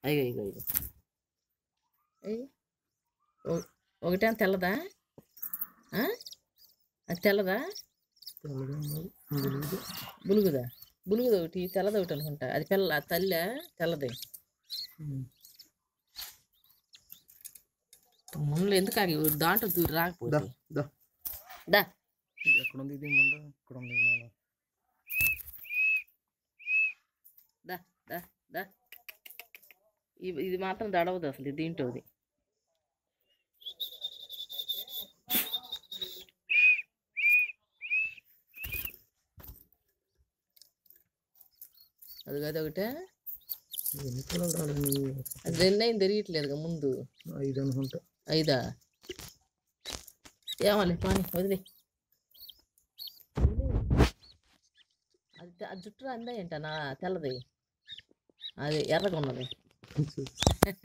అయ్యో ఇగో ఇగో అయ్యి ఒకటే తెల్లదా ఆ? అది తెల్లదా తెల్లగా ఉన్నది. ఇంగులుగు. బులుగుదా బులుగుది ఒకటి తెల్లది ఒకటి అనుకుంటా అది పిల్ల ఆ తల్లి తెల్లది ఉమ్. ముళ్ళు ఎందుకు ఆగి దాంట్లో దూరి దా రాకపోతే దా దా ఇది ఎక్కడ ఉంది ఇది ముండ ఇక్కడ ఉంది నేల. దా దా దా ఇ- ఇది మాత్రం దడవదు అసలు ఇది దీంట్లో ఇది అది కదా ఒకటే ఎన్ని కిలోగ్రాలు ఉన్నాయి? అది రెండైంది తిరగట్లేదుగా ముందు ఐదు అనుకుంటా ఐదా ఏమాలి పాని వదిలే అది తె- అది జుట్టు అందా ఏంట నా తెల్లది అది ఎర్రగా ఉన్నది